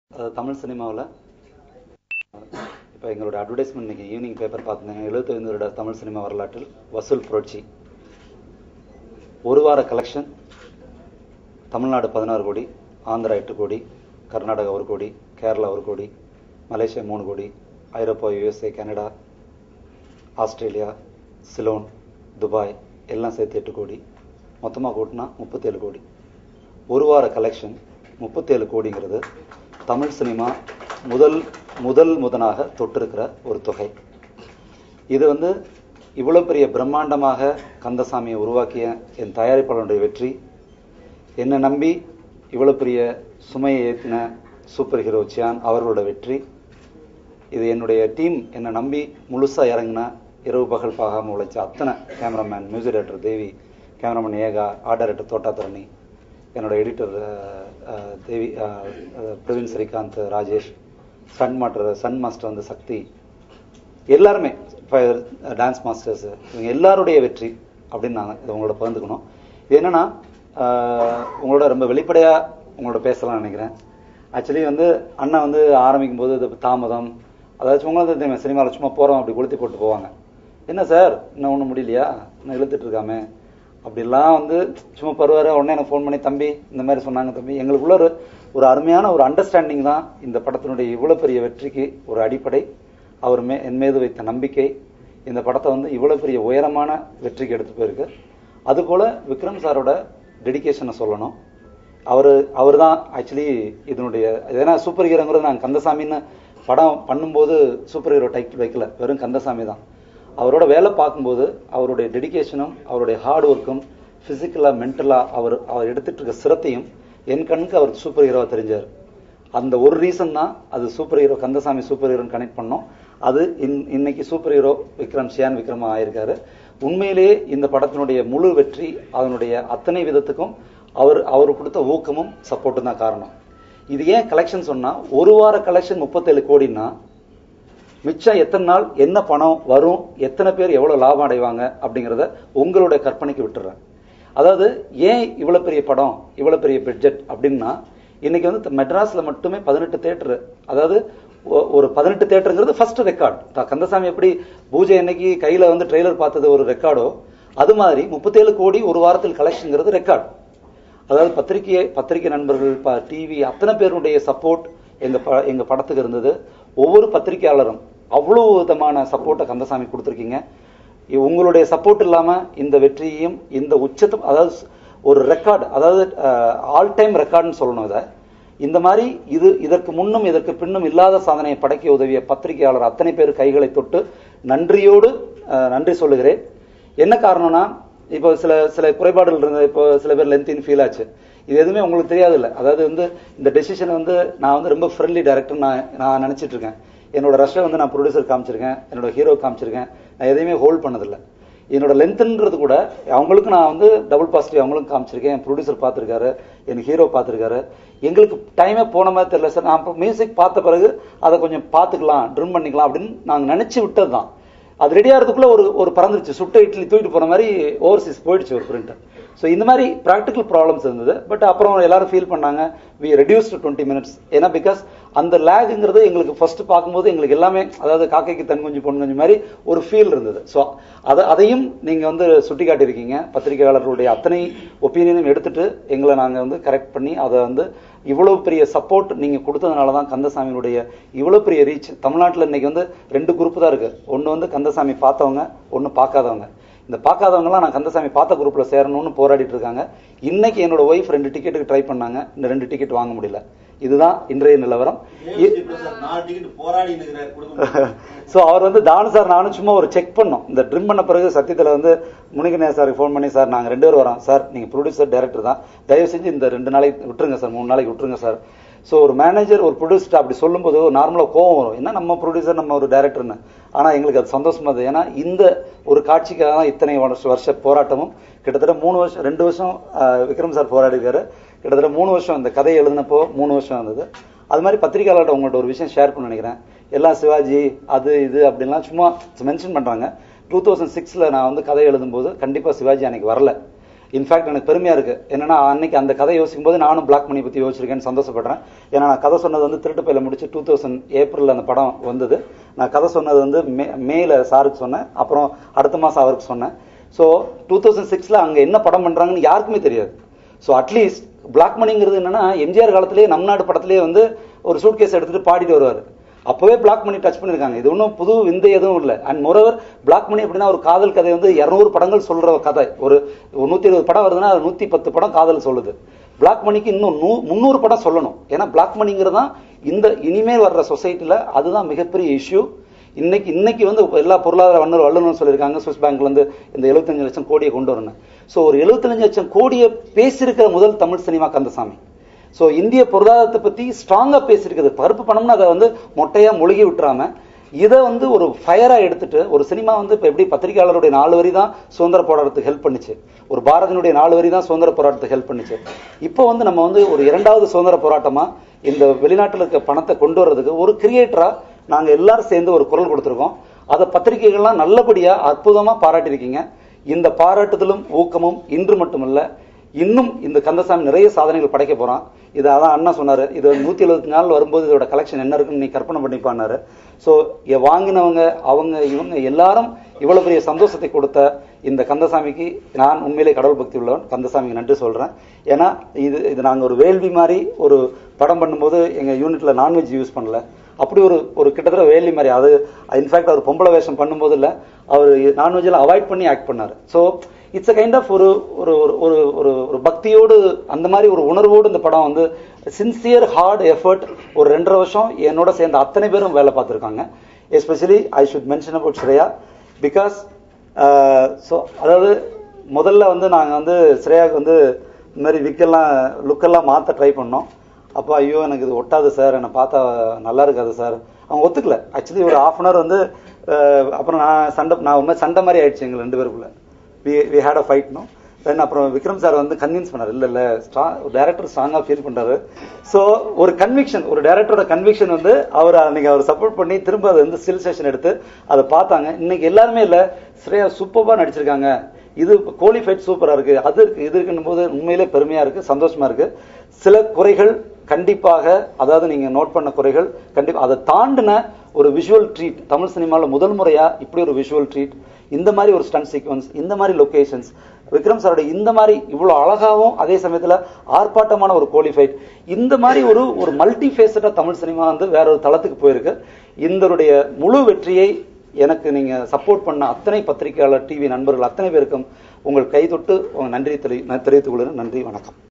அதாவது தமிழ் சினிமாவில் இப்போ எங்களோட அட்வர்டைஸ்மெண்ட் இன்னைக்கு ஈவினிங் பேப்பர் பார்த்துருந்தேங்க எழுபத்தைந்து வருட தமிழ் சினிமா வரலாற்றில் வசூல் புரட்சி ஒரு வார கலெக்ஷன் தமிழ்நாடு பதினாறு கோடி ஆந்திரா எட்டு கோடி கர்நாடகா ஒரு கோடி கேரளா ஒரு கோடி மலேசியா மூணு கோடி ஐரோப்பா USA Canada Australia Ceylon Dubai எல்லாம் சேர்த்து எட்டு கோடி மொத்தமாக கூட்டினா முப்பத்தேழு கோடி ஒரு வார கலெக்ஷன் முப்பத்தேழு கோடிங்கிறது தமிழ் சினிமா முதல் முதல் முதனாக தொட்டிருக்கிற ஒரு தொகை இது வந்து இவ்வளவு பெரிய பிரம்மாண்டமாக கந்தசாமியை உருவாக்கிய என் தயாரிப்பாளருடைய வெற்றி என்னை நம்பி இவ்வளவு பெரிய சுமையை ஏற்றின சூப்பர் ஹீரோ சியான் அவர்களோட வெற்றி இது என்னுடைய டீம் என்னை நம்பி முழுசா இறங்கின இரவு பகல் பார்க்காம உழைச்ச அத்தனை cameraman music director Devi cameraman Eka art director Thottatharani என்னோட எடிட்டர் தேவி அஹ், அஹ், பிரவீன் ஸ்ரீகாந்த் ராஜேஷ் சன் மாஸ்டர் சன் மாஸ்டர் வந்து சக்தி எல்லாருமே டான்ஸ் மாஸ்டர்ஸ் இவங்க எல்லாருடைய வெற்றி அப்படின்னு நான் இதை உங்களோட பகிர்ந்துக்கணும் இது என்னன்னா ஆஹ், உங்களோட ரொம்ப வெளிப்படையா உங்களோட பேசலாம்னு நினைக்கிறேன் ஆக்சுவலி வந்து அண்ணா வந்து ஆரம்பிக்கும் போது இது தாமதம் அதாச்சும் உங்களுக்கு தெரியுமா சினிமாவில் சும்மா போறோம் அப்படி கொளுத்தி போட்டு போவாங்க என்ன சார் இன்னும் ஒன்றும் முடியலையா இன்னும் இழுத்துட்டு இருக்காமே அப்படிலாம் வந்து சும்மா பருவாரு உடனே எனக்கு ஃபோன் பண்ணி தம்பி இந்த மாதிரி சொன்னாங்க தம்பி எங்களுக்குள்ள ஒரு ஒரு அருமையான ஒரு அண்டர்ஸ்டாண்டிங் தான் இந்த படத்தினுடைய இவ்வளவு பெரிய வெற்றிக்கு ஒரு அடிப்படை அவர் மே என் மீது வைத்த நம்பிக்கை இந்த படத்தை வந்து இவ்வளவு பெரிய உயரமான வெற்றிக்கு எடுத்து போயிருக்கு அதுபோல விக்ரம் சாரோட டெடிகேஷனை சொல்லணும் அவர் அவர் தான் ஆக்சுவலி இதனுடைய ஏன்னா சூப்பர் ஹீரோங்கிறது நாங்கள் கந்தசாமின்னு படம் பண்ணும்போது சூப்பர் ஹீரோ டைட்டில் வைக்கல வெறும் கந்தசாமி தான் அவரோட வேலை பார்க்கும்போது அவருடைய டெடிகேஷனும் அவருடைய ஹார்ட் ஒர்க்கும் ஃபிசிக்கலாக மென்டலாக அவர் அவர் எடுத்துட்டு இருக்க சிரத்தையும் என் கண்ணுக்கு அவர் சூப்பர் ஹீரோவா தெரிஞ்சார் அந்த ஒரு ரீசன் தான் அது சூப்பர் ஹீரோ கந்தசாமி சூப்பர் ஹீரோன்னு கனெக்ட் பண்ணோம் அது இன் இன்னைக்கு சூப்பர் ஹீரோ விக்ரம் ஷியான் விக்ரமா ஆயிருக்காரு உண்மையிலேயே இந்த படத்தினுடைய முழு வெற்றி அதனுடைய அத்தனை விதத்துக்கும் அவர் அவர் கொடுத்த ஊக்கமும் சப்போர்ட்டும் தான் காரணம் இது ஏன் கலெக்ஷன் சொன்னா ஒரு வார கலெக்ஷன் முப்பத்தேழு கோடின்னா மிச்சம் எத்தனை நாள் என்ன பணம் வரும் எத்தனை பேர் எவ்வளவு லாபம் அடைவாங்க அப்படிங்கறத உங்களுடைய கற்பனைக்கு விட்டுறேன் அதாவது ஏன் இவ்வளவு பெரிய படம் இவ்வளவு பெரிய பட்ஜெட் அப்படின்னா இன்னைக்கு வந்து மெட்ராஸ்ல மட்டுமே பதினெட்டு தேட்டர் அதாவது ஒ- ஒரு பதினெட்டு தேட்டருங்கிறது ஃபர்ஸ்ட் ரெக்கார்ட் கந்தசாமி எப்படி பூஜை அன்னைக்கு கையில வந்து ட்ரெய்லர் பார்த்தது ஒரு ரெக்கார்டோ அது மாதிரி முப்பத்தேழு கோடி ஒரு வாரத்தில் கலெக்ஷன்ங்கிறது ரெக்கார்ட் அதாவது பத்திரிகை பத்திரிகை நண்பர்கள் டிவி அத்தனை பேருடைய சப்போர்ட் எங்க ப- எங்க படத்துக்கு இருந்தது ஒவ்வொரு பத்திரிகையாளரும் அவ்வளவு விதமான சப்போர்ட்டை கந்தசாமி கொடுத்துருக்கீங்க இ- உங்களுடைய சப்போர்ட் இல்லாம இந்த வெற்றியையும் இந்த உச்சத்தை அதாவது ஒரு ரெக்கார்டு அதாவது ஆல் டைம் ரெக்கார்டுன்னு சொல்லணும் இதை இந்த மாதிரி இது இதற்கு முன்னும் இதற்கு பின்னும் இல்லாத சாதனையை படைக்க உதவிய பத்திரிகையாளர் அத்தனை பேர் கைகளை தொட்டு நன்றியோடு அஹ், நன்றி சொல்லுகிறேன் என்ன காரணம்னா இப்போ சில சில குறைபாடுகள் இருந்தது இப்போ சில பேர் லென்த்தின் ஃபீல் ஆச்சு இது எதுவுமே உங்களுக்கு தெரியாது இல்ல அதாவது வந்து இந்த டெசிஷன் வந்து நான் வந்து ரொம்ப ஃப்ரெண்ட்லி டேரக்டர் நான் நான் நினைச்சிட்டு இருக்கேன் என்னோட ரஷ்ஷை வந்து நான் ப்ரொடியூசர் காமிச்சிருக்கேன் என்னோட ஹீரோ காமிச்சிருக்கேன் நான் எதையுமே ஹோல்ட் பண்ணதில்லை என்னோட லென்த்ன்றது கூட அவங்களுக்கு நான் வந்து டபுள் பாசிட்டிவ் அவங்களும் காமிச்சிருக்கேன் என் ப்ரொடியூசர் பார்த்திருக்காரு என் ஹீரோ பார்த்திருக்காரு எங்களுக்கு டைமே போன மாதிரி தெரியல சார் நான் மியூசிக் பார்த்த பிறகு அதை கொஞ்சம் பார்த்துக்கலாம் ட்ரிம் பண்ணிக்கலாம் அப்படின்னு நாங்க நினைச்சு விட்டது தான் அது ரெடி ஆகிறதுக்குள்ள ஒரு ஒரு பறந்துருச்சு சுட்ட இட்லி தூக்கிட்டு போன மாதிரி ஓவர்சீஸ் போயிடுச்சு ஒரு பிரிண்டர் ஸோ இந்த மாதிரி ப்ராக்டிக்கல் ப்ராப்ளம்ஸ் இருந்தது பட் அப்புறம் எல்லாரும் ஃபீல் பண்ணாங்க வி ரெடியூஸ் டுவெண்ட்டி மினிட்ஸ் ஏன்னா பிகாஸ் அந்த லேகுங்கிறது எங்களுக்கு ஃபர்ஸ்ட் பார்க்கும்போது எங்களுக்கு எல்லாமே அதாவது காக்கைக்கு தன் குஞ்சு பொன் குஞ்சு மாதிரி ஒரு ஃபீல் இருந்தது ஸோ அதை அதையும் நீங்க வந்து சுட்டி காட்டியிருக்கீங்க பத்திரிகையாளர்களுடைய அத்தனை ஒப்பீனியனும் எடுத்துட்டு எங்களை நாங்க வந்து கரெக்ட் பண்ணி அதை வந்து இவ்வளவு பெரிய சப்போர்ட் நீங்க கொடுத்ததுனால தான் கந்தசாமியினுடைய இவ்வளவு பெரிய ரீச் தமிழ்நாட்டுல இன்னைக்கு வந்து ரெண்டு குரூப் தான் இருக்கு ஒன்னு வந்து கந்தசாமி பார்த்தவங்க ஒன்னு பார்க்காதவங்க இந்த பார்க்காதவங்கலாம் நான் கந்தசாமி பார்த்த குரூப்ல சேரணும்னு போராடிட்டு இருக்காங்க இன்னைக்கு என்னோட ஒய்ஃப் ரெண்டு டிக்கெட்டுக்கு ட்ரை பண்ணாங்க இந்த ரெண்டு டிக்கெட் வாங்க முடியல இதுதான் இன்றைய நிலவரம் இ- நாலு டிக்கெட் போராடி நிற்கிறார் குடும்பம் ஸோ அவர் வந்து தானு சார் நானும் சும்மா ஒரு செக் பண்ணோம் இந்த ட்ரிம் பண்ண பிறகு சத்தியத்தில் வந்து முனிகணே சாருக்கு ஃபோன் பண்ணி சார் நாங்கள் ரெண்டு பேரும் வரோம் சார் நீங்கள் ப்ரொடியூசர் டைரக்டர் தான் தயவு செஞ்சு இந்த ரெண்டு நாளைக்கு விட்டுருங்க சார் மூணு நாளைக்கு விட்டுருங்க சார் ஸோ ஒரு மேனேஜர் ஒரு ப்ரொடியூசர் அப்படி சொல்லும்போது நார்மலாக கோவம் வரும் என்ன நம்ம ப்ரொடியூசர் நம்ம ஒரு டைரக்டர்னு ஆனால் எங்களுக்கு அது சந்தோஷமா இருந்தது ஏன்னா இந்த ஒரு காட்சிக்காக தான் இத்தனை வருஷ வருஷ போராட்டமும் கிட்டத்தட்ட மூணு வருஷம் ரெண்டு வருஷம் ஆஹ், விக்ரம் சார் போராடிருக்காரு கிட்டத்தட்ட மூணு வருஷம் இந்த கதையை எழுதினப்போ மூணு வருஷம் இருந்தது அது மாதிரி பத்திரிகையாளர்கிட்ட உங்கள்ட்ட ஒரு விஷயம் ஷேர் பண்ண நினைக்கிறேன் எல்லாம் சிவாஜி அது இது அப்படின்லாம் சும்மா மென்ஷன் பண்றாங்க டூ தௌசண்ட் சிக்ஸ்ல நான் வந்து கதை எழுதும்போது கண்டிப்பா சிவாஜி அன்னைக்கு வரல இன்ஃபேக்ட் எனக்கு பெருமையா இருக்கு என்னன்னா அன்னைக்கு அந்த கதை யோசிக்கும் போது நானும் பிளாக் மணி பத்தி யோசிச்சிருக்கேன்னு சந்தோஷப்படுறேன் ஏன்னா நான் கதை சொன்னது வந்து திருட்டு பையில முடிச்சு டூ தௌசண்ட் ஏப்ரல் அந்த படம் வந்தது நான் கதை சொன்னது வந்து மே மேல சாருக்கு சொன்னேன் அப்புறம் அடுத்த மாசம் அவருக்கு சொன்னேன் ஸோ டூ தௌசண்ட் சிக்ஸ்ல அங்க என்ன படம் பண்றாங்கன்னு யாருக்குமே தெரியாது ஸோ அட்லீஸ்ட் பிளாக் மணிங்கிறது என்னன்னா எம்ஜிஆர் காலத்திலேயே நம் நாடு படத்திலேயே வந்து ஒரு சூட்கேஸ் எடுத்துட்டு பாடிட்டு வருவார் அப்பவே பிளாக் மணி டச் பண்ணிருக்காங்க இது ஒன்றும் புது விந்தை எதுவும் இல்லை அண்ட் மொரவர் பிளாக் மணி அப்படின்னா ஒரு காதல் கதை வந்து இருநூறு படங்கள் சொல்ற கதை ஒரு நூத்தி இருபது படம் வருதுன்னா அது நூத்தி பத்து படம் காதல் சொல்லுது பிளாக் மணிக்கு இன்னும் நூ முந்நூறு படம் சொல்லணும் ஏன்னா பிளாக் மணிங்கிறது தான் இந்த இனிமேல் வர்ற சொசைட்டில அதுதான் மிகப்பெரிய இஷ்யூ இன்னைக்கு இன்னைக்கு வந்து எல்லா பொருளாதார வல்லுநர் வல்லுநர் சொல்லியிருக்காங்க சுவிஸ் பேங்க்ல இருந்து இந்த 75 லட்சம் கோடியை கொண்டு வரணும் ஸோ ஒரு 75 லட்சம் கோடியை பேசியிருக்கிற முதல் தமிழ் சினிமா கந்தசாமி ஸோ இந்திய பொருளாதாரத்தை பத்தி ஸ்ட்ராங்கா பேசியிருக்குது பருப்பு பணம்னு அதை வந்து மொட்டையா முழுகி விட்டுறாம இதை வந்து ஒரு ஃபயரா எடுத்துட்டு ஒரு சினிமா வந்து இப்ப எப்படி பத்திரிகையாளருடைய நாலு வரி தான் சுதந்திர போராட்டத்துக்கு ஹெல்ப் பண்ணுச்சு ஒரு பாரதியினுடைய நாலு வரி தான் சுதந்திர போராட்டத்துக்கு ஹெல்ப் பண்ணுச்சு இப்போ வந்து நம்ம வந்து ஒரு இரண்டாவது சுதந்திர போராட்டமா இந்த வெளிநாட்டுல இருக்க பணத்தை கொண்டு வர்றதுக்கு ஒரு கிரியேட்டரா நாங்க எல்லாரும் சேர்ந்து ஒரு குரல் கொடுத்திருக்கோம் அதை பத்திரிகைகள்லாம் நல்லபடியா அற்புதமா பாராட்டியிருக்கீங்க இந்த பாராட்டுதலும் ஊக்கமும் இன்று மட்டுமல்ல இன்னும் இந்த கந்தசாமி நிறைய சாதனைகள் படைக்க போறான் இது அதான் அண்ணா சொன்னாரு இது நூத்தி எழுபத்தி நாள் வரும்போது இதோட கலெக்ஷன் என்ன இருக்குன்னு நீ கற்பனை பண்ணிப்பான்னாரு ஸோ வாங்கினவங்க அவங்க இவங்க எல்லாரும் இவ்வளவு பெரிய சந்தோஷத்தை கொடுத்த இந்த கந்தசாமிக்கு நான் உண்மையிலே கடவுள் பக்தி உள்ளவன் கந்தசாமிக்கு நன்றி சொல்றேன் ஏன்னா இது இது நாங்க ஒரு வேள்வி மாதிரி ஒரு படம் பண்ணும்போது எங்க யூனிட்ல நான்வெஜ் யூஸ் பண்ணல அப்படி ஒரு ஒரு கிட்டத்தட்ட வேலி மாதிரி அது இன்ஃபேக்ட் அவர் பொம்பளை வேஷம் பண்ணும்போது இல்ல அவர் நான்வெஜ்ல அவாய்ட் பண்ணி ஆக்ட் பண்ணாரு so it's a kind of ஒரு ஒரு ஒரு ஒரு ஒரு ஒரு பக்தியோடு அந்த மாதிரி ஒரு உணர்வோடு இந்த படம் வந்து சின்சியர் ஹார்ட் எஃபர்ட் ஒரு ரெண்டரை வருஷம் என்னோட சேர்ந்த அத்தனை பேரும் வேலை பார்த்துருக்காங்க especially I should mention about Shreya because so அதாவது முதல்ல வந்து நாங்கள் வந்து ஸ்ரேயாவுக்கு வந்து இந்த மாதிரி விக்கெல்லாம் லுக்கெல்லாம் மாற்ற ட்ரை பண்ணோம் அப்போ ஐயோ எனக்கு இது ஒட்டாது சார் என்னை பார்த்தா நல்லா இருக்காது சார் அவங்க ஒத்துக்கல ஆக்சுவலி ஒரு ஹாஃப் அன் ஹவர் வந்து அஹ், அப்புறம் நான் சண்டை நான் ஒரு மாதிரி சண்டை மாதிரி ஆயிடுச்சு எங்க ரெண்டு பேருக்குள்ள we we had a fight no then அப்புறம் விக்ரம் சார் வந்து கன்வின்ஸ் பண்ணார் இல்ல இல்ல ஸ்ட்ராங் டேரக்டர் ஸ்ட்ராங்கா ஃபீல் பண்றாரு சோ ஒரு கன்விக்ஷன் ஒரு டேரக்டரோட கன்விக்ஷன் வந்து அவர் அன்னைக்கு அவர் சப்போர்ட் பண்ணி திரும்ப அதை வந்து ஸ்டில் செஷன் எடுத்து அதை பார்த்தாங்க இன்னைக்கு எல்லாருமே இல்ல ஸ்ரேயா சூப்பரா நடிச்சிருக்காங்க இது கோலி ஃபைட் சூப்பரா இருக்கு அது இருக்கு இது இருக்குன்னும் போது உண்மையிலே பெருமையா இருக்கு சந்தோஷமா இருக்கு சில குறைகள் கண்டிப்பாக அதாவது நீங்க நோட் பண்ண குறைகள் கண்டிப்பா அதை தாண்டின ஒரு விஷுவல் ட்ரீட் தமிழ் சினிமால முதல் முறையா இப்படி ஒரு விஷுவல் ட்ரீட் இந்த மாதிரி ஒரு ஸ்டன் சீக்வன்ஸ் இந்த மாதிரி லொகேஷன்ஸ் விக்ரம் சாரோட இந்த மாதிரி இவ்வளவு அழகாவும் அதே சமயத்துல ஆர்ப்பாட்டமான ஒரு கோலிஃபைட் இந்த மாதிரி ஒரு ஒரு மல்டி ஃபேஸடா தமிழ் சினிமா வந்து வேற ஒரு தளத்துக்கு போயிருக்கு இந்தருடைய முழு வெற்றியை எனக்கு நீங்க சப்போர்ட் பண்ண அத்தனை பத்திரிகையாளர் டிவி நண்பர்கள் அத்தனை பேருக்கும் உங்கள் கைதொட்டு உங்க நன்றி தெரி- தெரிவித்துக் கொள்கிறேன் நன்றி வணக்கம்